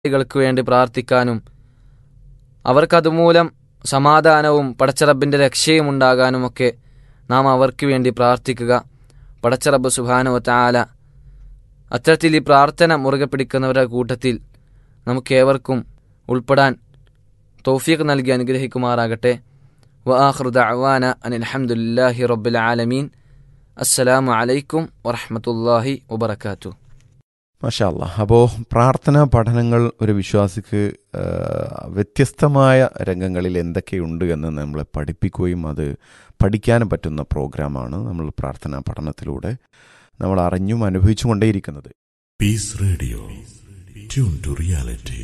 ൾക്ക് വേണ്ടി പ്രാർത്ഥിക്കാനും അവർക്കതുമൂലം സമാധാനവും പടച്ചറബിൻ്റെ രക്ഷയും ഉണ്ടാകാനുമൊക്കെ നാം അവർക്ക് വേണ്ടി പ്രാർത്ഥിക്കുക പടച്ചറബ് സുബാനോ താല അത്തരത്തിൽ ഈ പ്രാർത്ഥന മുറുകെ പിടിക്കുന്നവരുടെ കൂട്ടത്തിൽ നമുക്കേവർക്കും ഉൾപ്പെടാൻ തൗഫീഖ് നൽകി അനുഗ്രഹിക്കുമാറാകട്ടെ വആഖിറു ദഅവാന അനിൽ ഹംദുലില്ലാഹി റബ്ബിൽ ആലമീൻ അസ്സലാമു അലൈക്കും വറഹ്മത്തുള്ളാഹി വബറകാതുഹു മാഷാ അല്ലാ അപ്പോൾ പ്രാർത്ഥനാ പഠനങ്ങൾ ഒരു വിശ്വാസിക്ക് ആ, വ്യത്യസ്തമായ രംഗങ്ങളിൽ എന്തൊക്കെയുണ്ട് എന്ന് നമ്മളെ പഠിപ്പിക്കുകയും അത് പഠിക്കാനും പറ്റുന്ന പ്രോഗ്രാമാണ് നമ്മൾ പ്രാർത്ഥനാ പഠനത്തിലൂടെ നമ്മൾ അറിഞ്ഞും അനുഭവിച്ചും കൊണ്ടേയിരിക്കുന്നത് Peace Radio. Tune to reality.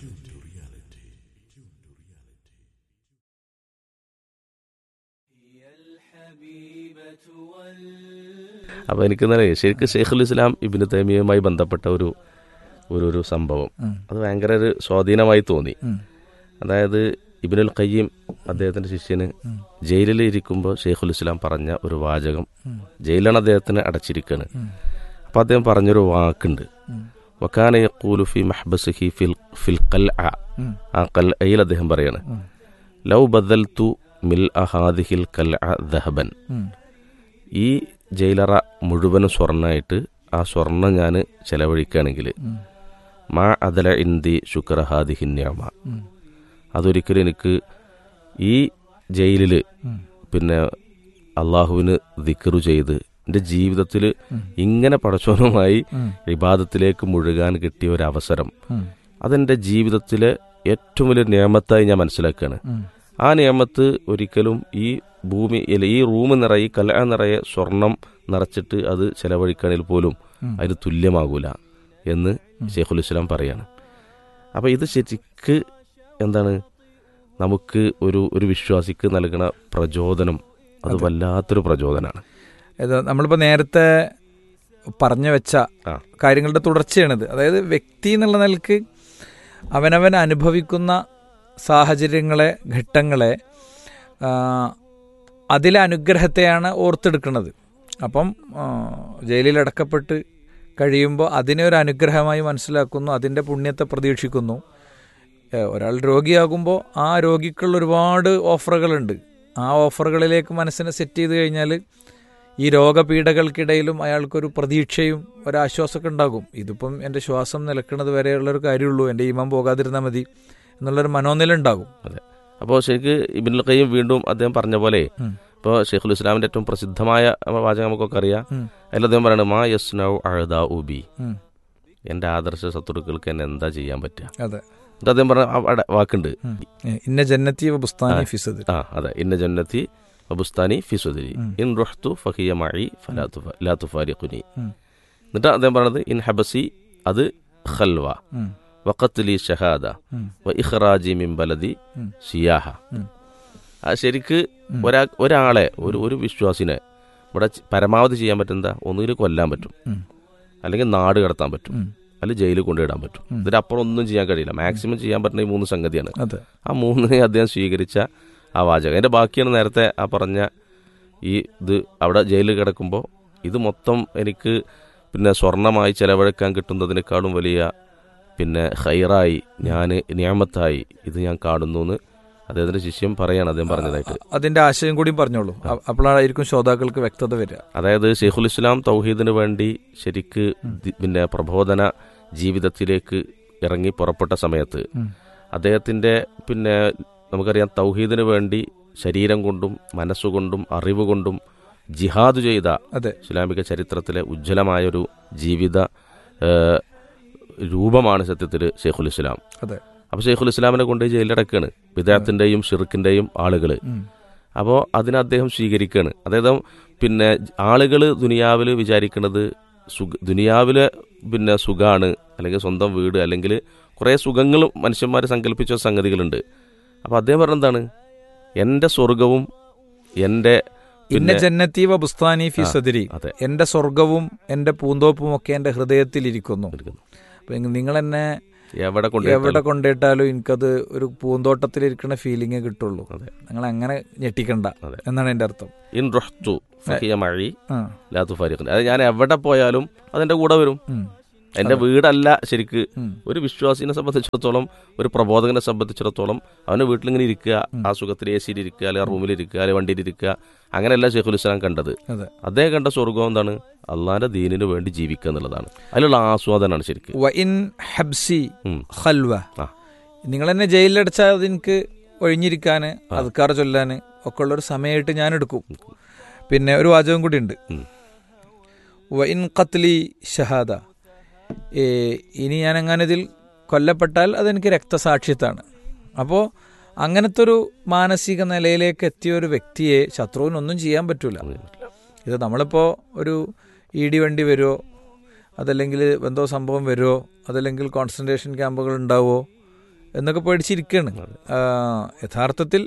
അപ്പോൾ എനിക്ക് ഇന്നലെ ശരിക്കും ഷെയ്ഖുൽ ഇസ്ലാം ഇബിന് തൈമിയുമായി ബന്ധപ്പെട്ട ഒരു ഒരു ഒരു സംഭവം അത് ഭയങ്കര ഒരു സ്വാധീനമായി തോന്നി അതായത് ഇബിനുൽ ഖയ്യീം അദ്ദേഹത്തിന്റെ ശിഷ്യന് ജയിലിൽ ഇരിക്കുമ്പോൾ ഷെയ്ഖുൽ ഇസ്ലാം പറഞ്ഞ ഒരു വാചകം ജയിലാണ് അദ്ദേഹത്തിന് അടച്ചിരിക്കുകയാണ് അപ്പോൾ അദ്ദേഹം പറഞ്ഞൊരു വാക്കുണ്ട് വക്കാന യഖൂലു ഫി മഹ്ബസിഹി ഫിൽ ഫിൽ ഖൽഅ ആ ഖൽഅയിൽ അദ്ദേഹം പറയാണ് ലൗ ബദൽതു മിൽ അഹാദിഹിൽ ഖൽഅ ദഹബൻ ഈ ജയിലറ മുഴുവനും സ്വർണ്ണമായിട്ട് ആ സ്വർണം ഞാൻ ചെലവഴിക്കുകയാണെങ്കിൽ മാ അതല ഇന്തി ശുക്രഹാദിഹിന്യാമ അതൊരിക്കലും എനിക്ക് ഈ ജയിലിൽ പിന്നെ അള്ളാഹുവിന് ദിക്കറു ചെയ്ത് എൻ്റെ ജീവിതത്തിൽ ഇങ്ങനെ പടച്ചോനുമായി വിവാദത്തിലേക്ക് മുഴുകാൻ കിട്ടിയ ഒരു അവസരം അതെൻ്റെ ജീവിതത്തിലെ ഏറ്റവും വലിയ നിയമത്തായി ഞാൻ മനസ്സിലാക്കുകയാണ് ആ നിയമത്ത് ഒരിക്കലും ഈ ഭൂമി അല്ല ഈ റൂം നിറയെ ഈ കല നിറയെ സ്വർണം നിറച്ചിട്ട് അത് ചെലവഴിക്കണിൽ പോലും അതിന് തുല്യമാകൂല എന്ന് ഷെയ്ഖുൽ ഇസ്ലാം പറയാണ് അപ്പോൾ ഇത് ശരിക്ക് എന്താണ് നമുക്ക് ഒരു ഒരു വിശ്വാസിക്ക് നൽകുന്ന പ്രചോദനം അത് വല്ലാത്തൊരു പ്രചോദനമാണ് ഇത് നമ്മളിപ്പോൾ നേരത്തെ പറഞ്ഞു വെച്ച ആ. കാര്യങ്ങളുടെ തുടർച്ചയാണിത് അതായത് വ്യക്തി എന്നുള്ള നിലക്ക് അവനവൻ അനുഭവിക്കുന്ന സാഹചര്യങ്ങളെ ഘട്ടങ്ങളെ ആ, അതിലെ അനുഗ്രഹത്തെയാണ് ഓർത്തെടുക്കുന്നത് അപ്പം ആ, ജയിലിൽ അടക്കപ്പെട്ട് കഴിയുമ്പോൾ അതിനെ ഒരു അനുഗ്രഹമായി മനസ്സിലാക്കുന്നു അതിൻ്റെ പുണ്യത്തെ പ്രതീക്ഷിക്കുന്നു ഏ, ഒരാൾ രോഗിയാകുമ്പോൾ ആ രോഗിക്കുള്ള ഒരുപാട് ഓഫറുകളുണ്ട് ആ ഓഫറുകളിലേക്ക് മനസ്സിനെ സെറ്റ് ചെയ്ത് കഴിഞ്ഞാൽ ഈ രോഗപീഠകൾക്കിടയിലും അയാൾക്കൊരു പ്രതീക്ഷയും ഒരാശ്വാസമൊക്കെ ഉണ്ടാകും ഇതിപ്പം എൻ്റെ ശ്വാസം നിലക്കുന്നത് വരെയുള്ളൊരു കാര്യമുള്ളൂ എൻ്റെ ഈമം പോകാതിരുന്നാൽ മതി എന്നുള്ളൊരു മനോനില ഉണ്ടാകും അതെ അപ്പോൾ ശരിക്ക് ഇബിനുൽ ഖയ്യം വീണ്ടും അദ്ദേഹം പറഞ്ഞ പോലെ ഉം. ഇപ്പോൾ ഷെയ്ഖുൽ ഇസ്ലാമിന്റെ ഏറ്റവും പ്രസിദ്ധമായ വാചകം നമുക്കൊക്കെ അറിയാം ഉം. അതിൽ അദ്ദേഹം പറയുന്നത് മാ യസ്നൗ അഴുദ ഉബി ഉം. എൻ്റെ ആദർശ ശത്രുക്കൾക്ക് എന്നെ എന്താ ചെയ്യാൻ പറ്റുക അതെ എന്നിട്ട് അദ്ദേഹം പറഞ്ഞ അവിടെ വാക്കുണ്ട് ഉം. ഏ, ഇന്ന ജന്നത്തി വ ബുസ്താനി ഫിസദ് ആ അതെ ഇന്ന ജന്നത്തി വബുസ്താനി ഫിസുദരി ഉം. ഇൻ റുഹ്തു ഫഹിയ മഴി ലാ തുഫാരിഖുനി ഉം. എന്നിട്ട് അദ്ദേഹം പറഞ്ഞത് ഇൻ ഹബസി അത് ഖൽവ ഉം. വഖത്ലി ഷഹാദ ഉം. വ ഇഖ്റാജി മിൻ ബലദി ഉം. സിയാഹ ഉം. ആ ശരിക്ക് ഉം. ഒരാ ഒരാളെ ഒരു ഒരു വിശ്വാസിനെ ഇവിടെ ച- പരമാവധി ചെയ്യാൻ പറ്റുന്ന ഒന്നുകിൽ കൊല്ലാൻ പറ്റും ഉം. അല്ലെങ്കിൽ നാട് കടത്താൻ പറ്റും ഉം. അല്ലെങ്കിൽ ജയിലിൽ കൊണ്ടിടാൻ പറ്റും ഉം. ഇതിനപ്പുറം ഒന്നും ചെയ്യാൻ കഴിയില്ല മാക്സിമം ചെയ്യാൻ പറ്റുന്ന ഈ മൂന്ന് സംഗതിയാണ് അതെ ആ മൂന്നിനെ അദ്ദേഹം സ്വീകരിച്ച ആ വാചകം അതിന്റെ ബാക്കിയാണ് നേരത്തെ ആ പറഞ്ഞ ഈ ഇത് അവിടെ ജയിലിൽ കിടക്കുമ്പോൾ ഇത് മൊത്തം എനിക്ക് പിന്നെ സ്വർണമായി ചെലവഴിക്കാൻ കിട്ടുന്നതിനേക്കാളും വലിയ പിന്നെ ഹൈറായി ഞാൻ നിയമത്തായി ഇത് ഞാൻ കാണുന്നു എന്ന് അദ്ദേഹത്തിന്റെ ശിഷ്യം പറയാണ് അദ്ദേഹം പറഞ്ഞതായിട്ട് അതിന്റെ ആശയം കൂടി പറഞ്ഞോളൂ അ- അപ്പോഴായിരിക്കും ശ്രോതാക്കൾക്ക് വ്യക്തത വരിക അതായത് ഷെയ്ഖുൽ ഇസ്ലാം തൗഹീദിന് വേണ്ടി ശരിക്ക് ദി- പിന്നെ പ്രബോധന ജീവിതത്തിലേക്ക് ഇറങ്ങി പുറപ്പെട്ട സമയത്ത് ഉം. അദ്ദേഹത്തിന്റെ പിന്നെ നമുക്കറിയാം തൗഹീദിന് വേണ്ടി ശരീരം കൊണ്ടും മനസ്സുകൊണ്ടും അറിവ് കൊണ്ടും ജിഹാദ് ചെയ്ത അതെ ഇസ്ലാമിക ചരിത്രത്തിലെ ഉജ്ജ്വലമായൊരു ജീവിത ഏഹ്, രൂപമാണ് സത്യത്തിൽ ഷെയ്ഖുൽ ഇസ്ലാം അതെ അപ്പോൾ ഷെയ്ഖുൽ ഇസ്ലാമിനെ കൊണ്ട് ജയിലിലടക്കാണ് വിദേഹത്തിന്റെയും ഷിർക്കിന്റെയും ആളുകൾ ഉം. അപ്പോൾ അതിനെ അദ്ദേഹം സ്വീകരിക്കുകയാണ് അതായത് പിന്നെ ആളുകൾ ദുനിയാവിൽ വിചാരിക്കുന്നത് സുഖ ദുനിയാവിലെ പിന്നെ സുഖമാണ് അല്ലെങ്കിൽ സ്വന്തം വീട് അല്ലെങ്കിൽ കുറേ സുഖങ്ങളും മനുഷ്യന്മാർ സങ്കല്പിച്ച സംഗതികളുണ്ട് അപ്പോൾ അദ്ദേഹം പറഞ്ഞെന്താണ് എൻ്റെ സ്വർഗവും എൻ്റെ ഇന്ന പിന്നെ ജന്നത്തി വ ബുസ്താനി ഫി ആ, സദരി അതെ എന്റെ സ്വർഗവും എന്റെ പൂന്തോപ്പും ഒക്കെ എന്റെ ഹൃദയത്തിൽ ഇരിക്കുന്നു ഇരിക്കുന്നു. അപ്പൊ നിങ്ങൾ എന്നെ എവിടെ കൊണ്ട് എവിടെ കൊണ്ടിട്ടാലും എനിക്കത് ഒരു പൂന്തോട്ടത്തിലിരിക്കുന്ന ഫീലിംഗ് കിട്ടുള്ളൂ അതെ. നിങ്ങൾ അങ്ങനെ ഞെട്ടിക്കണ്ട അതെ. എന്നാണ് എന്റെ അർത്ഥം ഇൻ റൊഹ്തു ഫഹിയ മഴി ആ ലാത്തു ഫാരിഖിന് അത് ഞാൻ എവിടെ പോയാലും അതെൻ്റെ കൂടെ വരും ഉം. എൻ്റെ വീടല്ല ശരിക്ക് ഉം. ഒരു വിശ്വാസിനെ സംബന്ധിച്ചിടത്തോളം ഒരു പ്രബോധകനെ സംബന്ധിച്ചിടത്തോളം അവൻ്റെ വീട്ടിലിങ്ങനെ ഇരിക്കുക ആ സുഖത്തിൽ എ സിയിൽ ഇരിക്കുക അല്ലെങ്കിൽ റൂമിൽ ഇരിക്കുക അല്ലെങ്കിൽ വണ്ടിയിൽ ഇരിക്കുക അങ്ങനെയല്ല ഷെയ്ഖുൽ ഇസ്ലാം കണ്ടത് അതെ അദ്ദേഹം കണ്ട സ്വർഗം എന്താണ് അള്ളാന്റെ ദീനിന് വേണ്ടി ജീവിക്കുക എന്നുള്ളതാണ് അതിലുള്ള ആസ്വാദനമാണ് ശരിക്കും വഇൻ ഹബ്സി ഉം. ഖൽവ ആ. നിങ്ങൾ എന്നെ ജയിലിലടച്ചാൽ അതെനിക്ക് ഒഴിഞ്ഞിരിക്കാൻ അദ്ക്കാർ ചൊല്ലാൻ ഒക്കെ ഉള്ളൊരു സമയമായിട്ട് ഞാൻ എടുക്കും പിന്നെ ഒരു വാചകം കൂടി ഉണ്ട് ഉം. വഇൻ ഖത്ലി ഷഹാദ ഏ, ഇനി ഞാൻ അങ്ങനെ ഇതിൽ കൊല്ലപ്പെട്ടാൽ അതെനിക്ക് രക്തസാക്ഷിത്വമാണ് അപ്പോൾ അങ്ങനത്തെ ഒരു മാനസിക നിലയിലേക്ക് എത്തിയ ഒരു വ്യക്തിയെ ശത്രുവിനൊന്നും ചെയ്യാൻ പറ്റൂല ഇത് നമ്മളിപ്പോൾ ഒരു ഇടി വണ്ടി വരുമോ അതല്ലെങ്കിൽ എന്തോ സംഭവം വരുമോ അതല്ലെങ്കിൽ കോൺസെൻട്രേഷൻ ക്യാമ്പുകൾ ഉണ്ടാവുമോ എന്നൊക്കെ പേടിച്ചിരിക്കുകയാണ് ആ, യഥാർത്ഥത്തിൽ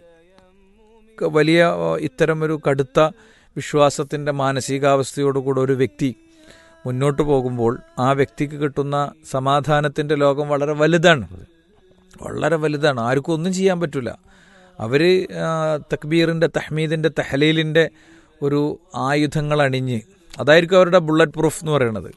ക- വലിയ ആ, ഇത്തരം ഒരു കടുത്ത വിശ്വാസത്തിൻ്റെ മാനസികാവസ്ഥയോടുകൂടെ ഒരു വ്യക്തി മുന്നോട്ട് പോകുമ്പോൾ ആ വ്യക്തിക്ക് കിട്ടുന്ന സമാധാനത്തിൻ്റെ ലോകം വളരെ വലുതാണ് വളരെ വലുതാണ് ആർക്കും ഒന്നും ചെയ്യാൻ പറ്റില്ല അവർ തക്ബീറിൻ്റെ തഹ്മീദിൻ്റെ തഹലീലിൻ്റെ ഒരു ആയുധങ്ങൾ അണിഞ്ഞ് അതായിരിക്കും അവരുടെ ബുള്ളറ്റ് പ്രൂഫ് എന്ന് പറയുന്നത്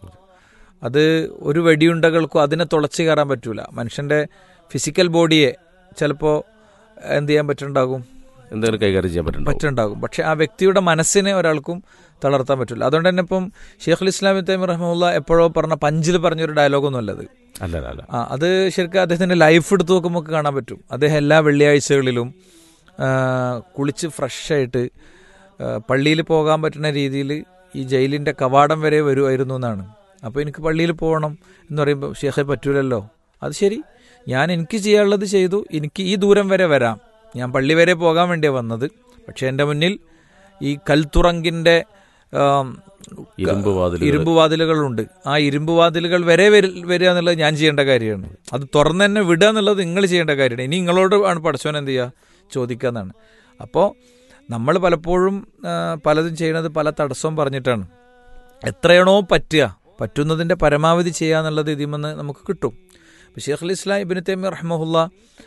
അത് ഒരു വെടിയുണ്ടകൾക്കും അതിനെ തുളച്ച് കയറാൻ പറ്റൂല മനുഷ്യൻ്റെ ഫിസിക്കൽ ബോഡിയെ ചിലപ്പോൾ എന്ത് ചെയ്യാൻ പറ്റുന്നുണ്ടാകും എന്തെങ്കിലും കൈകാര്യം ചെയ്യാൻ പറ്റുന്നുണ്ടോ പറ്റുണ്ടാകും പക്ഷെ ആ വ്യക്തിയുടെ മനസ്സിനെ ഒരാൾക്കും തളർത്താൻ പറ്റില്ല അതുകൊണ്ട് തന്നെ ഇപ്പം ഷെയ്ഖുൽ ഇസ്ലാമി തൈമി റഹ്മുല്ല എപ്പോഴോ പറഞ്ഞ പഞ്ചിൽ പറഞ്ഞൊരു ഡയലോഗൊന്നും അല്ലത് അല്ല അല്ല അല്ല ആ അത് ശരിക്കും അദ്ദേഹത്തിൻ്റെ ലൈഫ് എടുത്ത് നോക്കുമ്പോൾ ഒക്കെ കാണാൻ പറ്റും അദ്ദേഹം എല്ലാ വെള്ളിയാഴ്ചകളിലും ആ, കുളിച്ച് ഫ്രഷായിട്ട് പള്ളിയിൽ പോകാൻ പറ്റുന്ന രീതിയിൽ ഈ ജയിലിൻ്റെ കവാടം വരെ വരുമായിരുന്നു എന്നാണ് അപ്പോൾ എനിക്ക് പള്ളിയിൽ പോകണം എന്ന് പറയുമ്പോൾ ഷേഖെ പറ്റൂലല്ലോ അത് ശരി ഞാൻ എനിക്ക് ചെയ്യാനുള്ളത് ചെയ്തു എനിക്ക് ഈ ദൂരം വരെ വരാം ഞാൻ പള്ളി വരെ പോകാൻ വേണ്ടിയാണ് വന്നത് പക്ഷേ എൻ്റെ മുന്നിൽ ഈ കൽത്തുറങ്കിൻ്റെ ആം, ഇരുമ്പ് വാതിലുകൾ. ഇരുമ്പ് വാതിലുകളുണ്ട് ആ ഇരുമ്പ് വാതിലുകൾ വരെ വരി- വരിക എന്നുള്ളത് ഞാൻ ചെയ്യേണ്ട കാര്യമാണ് അത് തുറന്ന് തന്നെ വിടുക എന്നുള്ളത് നിങ്ങൾ ചെയ്യേണ്ട കാര്യമാണ് ഇനി നിങ്ങളോട് ആണ് പഠിച്ചവൻ എന്ത് ചെയ്യുക ചോദിക്കുക എന്നാണ് അപ്പോൾ നമ്മൾ പലപ്പോഴും ആ, പലതും ചെയ്യണത് പല തടസ്സവും പറഞ്ഞിട്ടാണ് എത്രയാണോ പറ്റുക പറ്റുന്നതിൻ്റെ പരമാവധി ചെയ്യുക എന്നുള്ളത് ഇതിമെന്ന് നമുക്ക് കിട്ടും ഇപ്പോൾ ഷെയ്ഖ് അലി ഇസ്ലാം ഇബിൻ തൈമി റഹ്മുല്ല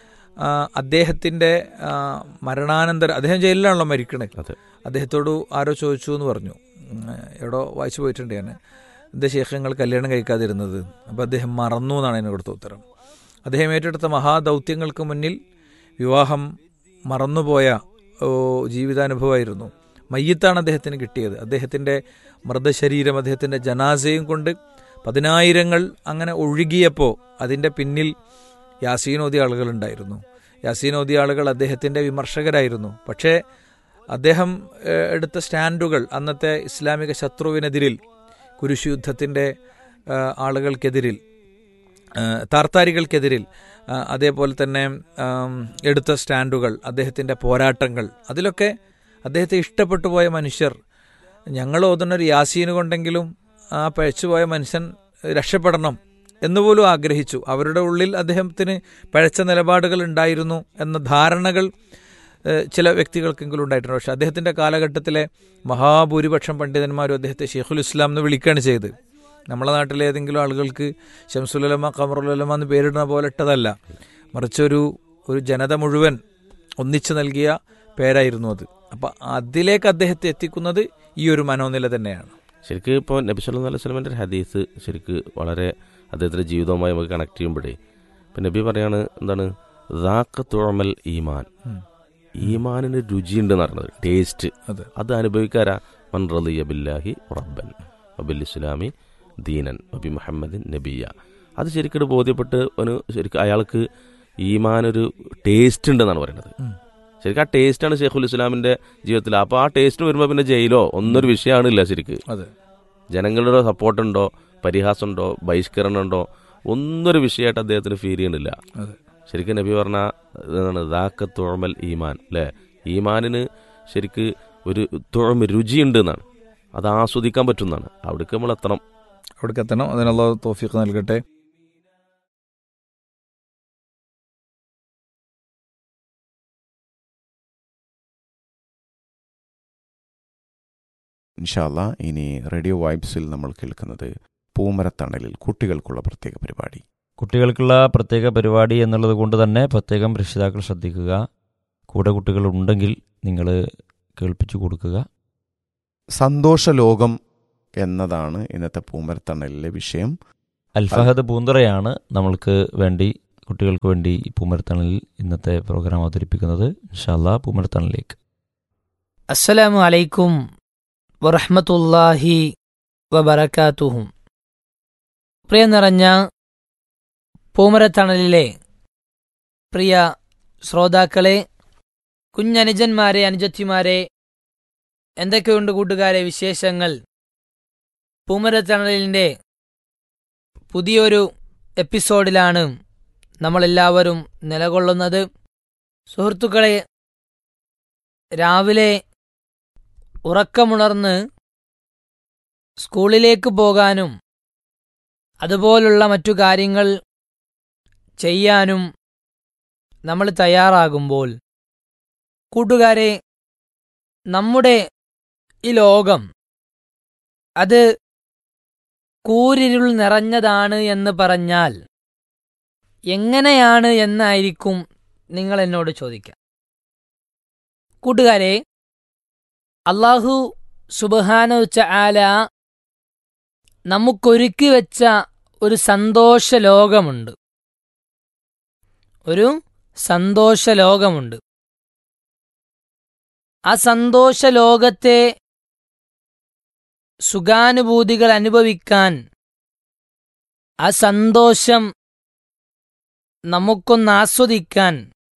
അദ്ദേഹത്തിൻ്റെ മരണാനന്തരം അദ്ദേഹം ജയിലിലാണല്ലോ മരിക്കണേ അതെ അദ്ദേഹത്തോട് ആരോ ചോദിച്ചു എന്ന് പറഞ്ഞു ഉം, എവിടോ വായിച്ചു പോയിട്ടുണ്ട് ഞാൻ എന്താ ശേഷം നിങ്ങൾ കല്യാണം കഴിക്കാതിരുന്നത് അപ്പോൾ അദ്ദേഹം മറന്നു എന്നാണ് അതിന് കൊടുത്ത ഉത്തരം അദ്ദേഹം ഏറ്റെടുത്ത മഹാദൗത്യങ്ങൾക്ക് മുന്നിൽ വിവാഹം മറന്നുപോയ ഓ, ജീവിതാനുഭവമായിരുന്നു മയ്യത്താണ് അദ്ദേഹത്തിന് കിട്ടിയത് അദ്ദേഹത്തിൻ്റെ മൃതശരീരം അദ്ദേഹത്തിൻ്റെ ജനാസയും കൊണ്ട് പതിനായിരങ്ങൾ അങ്ങനെ ഒഴുകിയപ്പോൾ അതിൻ്റെ പിന്നിൽ യാസീൻ ഓതിയ ആളുകളുണ്ടായിരുന്നു യാസീൻ ഓതിയ ആളുകൾ അദ്ദേഹത്തിൻ്റെ വിമർശകരായിരുന്നു പക്ഷേ അദ്ദേഹം ഏഹ്, എടുത്ത സ്റ്റാൻഡുകൾ അന്നത്തെ ഇസ്ലാമിക ശത്രുവിനെതിരിൽ കുരിശു യുദ്ധത്തിൻ്റെ ഏഹ്, ആളുകൾക്കെതിരിൽ ഏഹ്, താർത്താരികൾക്കെതിരിൽ ആ, അതേപോലെ തന്നെ ആം, എടുത്ത സ്റ്റാൻഡുകൾ അദ്ദേഹത്തിൻ്റെ പോരാട്ടങ്ങൾ അതിലൊക്കെ അദ്ദേഹത്തെ ഇഷ്ടപ്പെട്ടു പോയ മനുഷ്യർ ഞങ്ങൾ ഓതുന്ന ഒരു യാസീന് കൊണ്ടെങ്കിലും ആ പഴച്ചുപോയ മനുഷ്യൻ രക്ഷപ്പെടണം എന്നുപോലും ആഗ്രഹിച്ചു അവരുടെ ഉള്ളിൽ അദ്ദേഹത്തിന് പഴച്ച നിലപാടുകൾ ഉണ്ടായിരുന്നു എന്ന ധാരണകൾ ഏഹ്, ചില വ്യക്തികൾക്കെങ്കിലും ഉണ്ടായിട്ടുണ്ട് പക്ഷേ അദ്ദേഹത്തിൻ്റെ കാലഘട്ടത്തിലെ മഹാഭൂരിപക്ഷം പണ്ഡിതന്മാരും അദ്ദേഹത്തെ ഷെയ്ഖുൽ ഇസ്ലാം എന്ന് വിളിക്കുകയാണ് ചെയ്ത് നമ്മളെ നാട്ടിലെ ഏതെങ്കിലും ആളുകൾക്ക് ഷംസുലമ കമറുലമ എന്ന് പേരിടുന്ന പോലെ ഇട്ടതല്ല മറിച്ച് ഒരു ഒരു ജനത മുഴുവൻ ഒന്നിച്ചു നൽകിയ പേരായിരുന്നു അത് അപ്പം അതിലേക്ക് അദ്ദേഹത്തെ എത്തിക്കുന്നത് ഈ ഒരു മനോനില തന്നെയാണ് ശരിക്കും ഇപ്പോൾ നബി സല്ലല്ലാഹു അലൈഹി വസല്ലമയുടെ ഒരു ഹദീസ് ശരിക്ക് വളരെ അദ്ദേഹത്തിൻ്റെ ജീവിതവുമായി നമുക്ക് കണക്ട് ചെയ്യുമ്പോഴേ ഇപ്പം നബി പറയാണ് എന്താണ് ദാക്ക തുഴമൽ ഈമാൻ ഈമാനിന് രുചിയുണ്ടെന്ന് പറയുന്നത് ടേസ്റ്റ് അതെ അത് അനുഭവിക്കാരാ മൻ റളിയ ബില്ലാഹി റബ്ബൻ വബിൽ ഇസ്ലാമി ദീനൻ വബി മുഹമ്മദിൻ നബിയ അത് ശരിക്കും ബോധ്യപ്പെട്ട് ഒരു ശരിക്കും അയാൾക്ക് ഈമാൻ ഒരു ടേസ്റ്റ് ഉണ്ടെന്നാണ് പറയുന്നത് ഉം. ശരിക്കും ആ ടേസ്റ്റാണ് ഷെയ്ഖുൽ ഇസ്ലാമിന്റെ ജീവിതത്തിൽ അപ്പോൾ ആ ടേസ്റ്റ് വരുമ്പോൾ പിന്നെ ജയിലോ ഒന്നൊരു വിഷയമാണില്ല ശരിക്ക് അതെ ജനങ്ങളുടെ സപ്പോർട്ടുണ്ടോ പരിഹാസമുണ്ടോ ബഹിഷ്കരണമുണ്ടോ ഒന്നൊരു വിഷയമായിട്ട് അദ്ദേഹത്തിന് ഫീൽ ചെയ്യണില്ല അതെ ശരിക്കും നബി പറഞ്ഞ ഇതാണ് ദാക്ക തുഴമൽ ഈമാൻ അല്ലേ ഈമാനിന് ശരിക്ക് ഒരു തുഴമ രുചിയുണ്ട് എന്നാണ് അത് ആസ്വദിക്കാൻ പറ്റുന്നതാണ് അവിടേക്ക് നമ്മൾ എത്തണം അവിടേക്ക് എത്തണം അതിനുള്ള തോഫിക്ക് നൽകട്ടെ ഇൻഷാല്ല ഇനി റേഡിയോ വൈബ്സിൽ നമ്മൾ കേൾക്കുന്നത് പൂമരത്തണലിൽ കുട്ടികൾക്കുള്ള പ്രത്യേക പരിപാടി കുട്ടികൾക്കുള്ള പ്രത്യേക പരിപാടി എന്നുള്ളത് കൊണ്ട് തന്നെ പ്രത്യേകം രക്ഷിതാക്കൾ ശ്രദ്ധിക്കുക കൂടെ കുട്ടികൾ ഉണ്ടെങ്കിൽ നിങ്ങൾ കേൾപ്പിച്ചു കൊടുക്കുക സന്തോഷലോകം എന്നതാണ് ഇന്നത്തെ പൂമരത്തണലിലെ വിഷയം അൽഫഹദ് പൂന്തറയാണ് നമ്മൾക്ക് വേണ്ടി കുട്ടികൾക്ക് വേണ്ടി ഈ പൂമരത്തണലിൽ ഇന്നത്തെ പ്രോഗ്രാം അവതരിപ്പിക്കുന്നത് ഇൻഷാല്ലാ പൂമരത്തണലിലേക്ക് അസ്സലാമു അലൈക്കും വറഹ്മത്തുള്ളാഹി വബറകാതുഹു പ്രിയ നിറഞ്ഞ പൂമരത്തണലിലെ പ്രിയ ശ്രോതാക്കളെ കുഞ്ഞനുജന്മാരെ അനുജത്തിമാരെ എന്തൊക്കെയുണ്ട് കൂട്ടുകാരെ വിശേഷങ്ങൾ പൂമരത്തണലിൻ്റെ പുതിയൊരു എപ്പിസോഡിലാണ് നമ്മളെല്ലാവരും നിലകൊള്ളുന്നത് സുഹൃത്തുക്കളെ രാവിലെ ഉറക്കമുണർന്ന് സ്കൂളിലേക്ക് പോകാനും അതുപോലുള്ള മറ്റു കാര്യങ്ങൾ ചെയ്യാനും നമ്മൾ തയ്യാറാകുമ്പോൾ കൂട്ടുകാരെ നമ്മുടെ ഈ ലോകം അത് കൂരിരുൾ നിറഞ്ഞതാണ് എന്ന് പറഞ്ഞാൽ എങ്ങനെയാണ് എന്നായിരിക്കും നിങ്ങൾ എന്നോട് ചോദിക്കുക കൂട്ടുകാരെ അള്ളാഹു സുബഹാനുച്ച ആല നമുക്കൊരുക്കി വെച്ച ഒരു സന്തോഷ ലോകമുണ്ട് ഒരു സന്തോഷ ലോകമുണ്ട് ആ സന്തോഷ ലോകത്തെ സുഖാനുഭൂതികൾ അനുഭവിക്കാൻ ആ സന്തോഷം നമുക്കൊന്ന് ആസ്വദിക്കാൻ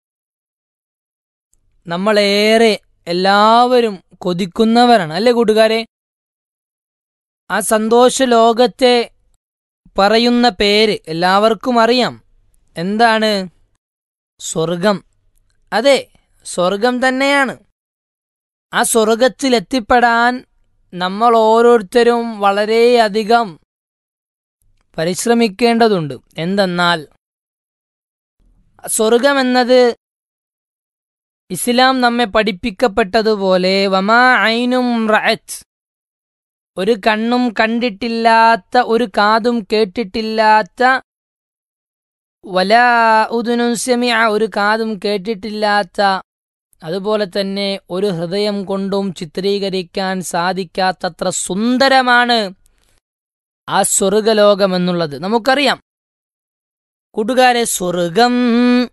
നമ്മളേറെ എല്ലാവരും കൊതിക്കുന്നവരാണ് അല്ലേ കൂട്ടുകാരെ ആ സന്തോഷ ലോകത്തെ പറയുന്ന പേര് എല്ലാവർക്കും അറിയാം എന്താണ് സ്വർഗം അതെ സ്വർഗം തന്നെയാണ് ആ സ്വർഗത്തിലെത്തിപ്പെടാൻ നമ്മൾ ഓരോരുത്തരും വളരെയധികം പരിശ്രമിക്കേണ്ടതുണ്ട് എന്തെന്നാൽ സ്വർഗമെന്നത് ഇസ്ലാം നമ്മെ പഠിപ്പിക്കപ്പെട്ടതുപോലെ വമാ ഐനും റഅത്ത് ഒരു കണ്ണും കണ്ടിട്ടില്ലാത്ത ഒരു കാതും കേട്ടിട്ടില്ലാത്ത വലാ ഉദുനും സെമിയ ഒരു കാതും കേട്ടിട്ടില്ലാത്ത അതുപോലെ തന്നെ ഒരു ഹൃദയം കൊണ്ടും ചിത്രീകരിക്കാൻ സാധിക്കാത്തത്ര സുന്ദരമാണ് ആ സ്വർഗലോകമെന്നുള്ളത് നമുക്കറിയാം കൂട്ടുകാരെ സ്വർഗം